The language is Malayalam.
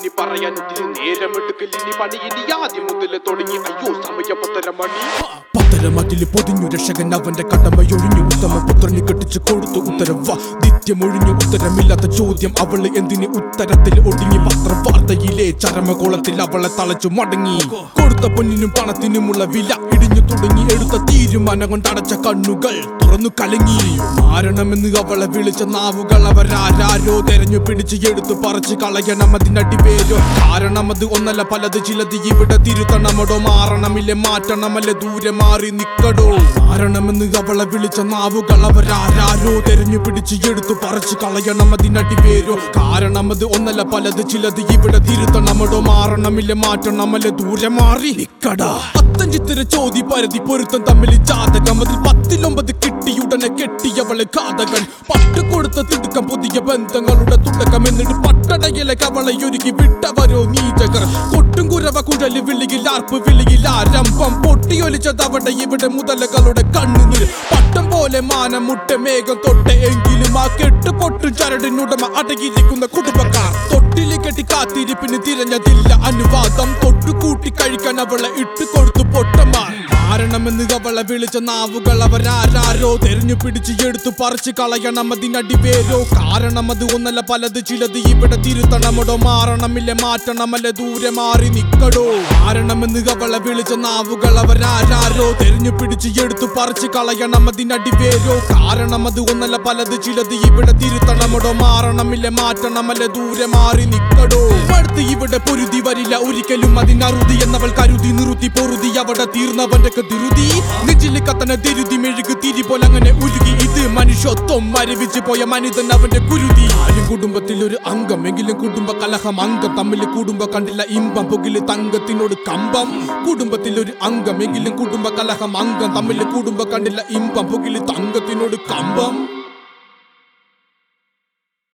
ഇനി പറയാൻ ഒത്തിരി നേരമെടുക്കൽ ഇനി പണി ഇനി ആദ്യം മുതൽ തുടങ്ങി അയ്യോ സമയം പത്തര മണി പത്തരമാറ്റില് പൊതിഞ്ഞു രക്ഷകൻ അവന്റെ കടമയൊഴിഞ്ഞു ഉത്തമ പുത്രന് കെട്ടിച്ചു കൊടുത്തു ഉത്തരവ നിത്യമൊഴിഞ്ഞു ഉത്തരമില്ലാത്ത ചോദ്യം അവള് എന്തിന് ഉത്തരത്തിൽ ഒടുങ്ങി പത്രവാർത്തയിലെ ചരമകോളത്തിൽ അവളെ തളച്ചു മടങ്ങി കൊടുത്ത പൊന്നിനും പണത്തിനുമുള്ള വില ഇടിഞ്ഞു തുടങ്ങി എടുത്ത തീരുമാനം കൊണ്ടടച്ച കണ്ണുകൾ തുറന്നു കലങ്ങി മാരണമെന്ന് അവളെ വിളിച്ച നാവുകൾ അവരാരോ തെരഞ്ഞു പിടിച്ച് എടുത്തു പറിച്ച് കളയണം അതിനടിവേരോ കാരണം അത് ഒന്നല്ല പലത് ചിലത് ഇവിടെ തിരുത്തണമടോ മാറണമില്ലേ മാറ്റണമല്ലേ ദൂരെ മാറി നിക്കടോ മാറണമെന്ന് അവളെ വിളിച്ച നാവുകൾ അവരാരോ തെരഞ്ഞു പിടിച്ച് എടുത്തു പറിച്ച് കളയണം അതിനടിവേരോ കാരണം അത് ഒന്നല്ല പലത് ചിലത് ഇവിടെ തിരുത്തണമടോ മാറണമില്ലേ മാറ്റണമല്ലേ ദൂരെ മാറി നിക്കടാ പത്തഞ്ചിത്തര ചോദ്യ പരതി പൊരുത്തം തമ്മിൽ ജാതകം അതിൽ പത്തിലൊമ്പത് കിട്ടിയുടനെ കെട്ടിയവളെ ഘാതകൻ പട്ടുകൊടുത്ത തിടുക്കം പുതിയ ബന്ധങ്ങളുടെ തുടക്കം എന്നിട്ട് പട്ടടയിലെ കവളെ ഒരുക്കി വിട്ടവരോ നീചകർ കൊട്ടും കുരവ കുഴല് വിളിയിൽ ആർപ്പ് വിളിയിൽ ആരംഭം പൊട്ടിയൊലിച്ചതവിടെ ഇവിടെ മുതലകളുടെ കണ്ണുനീർ പട്ടം പോലെ മാനം മുട്ട മേഘം തൊട്ട് എങ്കിലും ആ കെട്ട് പൊട്ടും ചരടിനുടമ അടങ്ങിയിരിക്കുന്ന കുടുംബക്കാർ തൊട്ടില് കെട്ടി കാത്തിരിപ്പിന് തിരഞ്ഞതില്ല അനുവാദം തൊട്ടുകൂട്ടി കഴിക്കാൻ അവളെ ഇട്ട് കൊടുത്തു പൊട്ടന്മാർ കാരണമെന്ന് അവളെ വിളിച്ച നാവുകൾ അവരാരോ തെരഞ്ഞു പിടിച്ച് എടുത്തു പറിച്ച് കളയണം അതിനടിവേരോ കാരണം അത് ഒന്നല്ല പലത് ചിലത് ഇവിടെ തിരുത്തണമടോ മാറണമില്ല മാറ്റണമല്ല ദൂരെ മാറി നിക്കടോ കാരണമെന്ന് അവളെ വിളിച്ച നാവുകൾ അവരാരോ തെരഞ്ഞു പിടിച്ച് എടുത്തു പറിച്ച് കളയണം അതിനടിവേരോ കാരണം അത് ഒന്നല്ല പലത് ചിലത് ഇവിടെ തിരുത്തണമടോ മാറണമില്ല മാറ്റണമല്ല ദൂരെ മാറി നിക്കടോ അടുത്ത് ഇവിടെ പൊരുതി വരില്ല ഒരിക്കലും അതിനറുതി എന്നവൾ കരുതി നിറുത്തി പൊറുതി അവിടെ തീർന്നവന്റെ തിരുതി നെഞ്ചില് കത്തന തിരുതി മെഴുകു തിരി പോലെ അങ്ങനെ ഉരുകി ഇത് മനുഷ്യത്വം മരവിച്ച് പോയ മനിതൻ അവന്റെ കുരുതി ആരും കുടുംബത്തിൽ ഒരു അംഗം എങ്കിലും കുടുംബ കലഹം അംഗം തമ്മിൽ കുടുംബ കണ്ടില്ല ഇമ്പം പൊകില് തങ്കത്തിനോട് കമ്പം കുടുംബത്തിൽ ഒരു അംഗം എങ്കിലും കുടുംബ കലഹം അംഗം തമ്മിൽ കുടുംബ കണ്ടില്ല ഇമ്പം പൊകില് തങ്കത്തിനോട് കമ്പം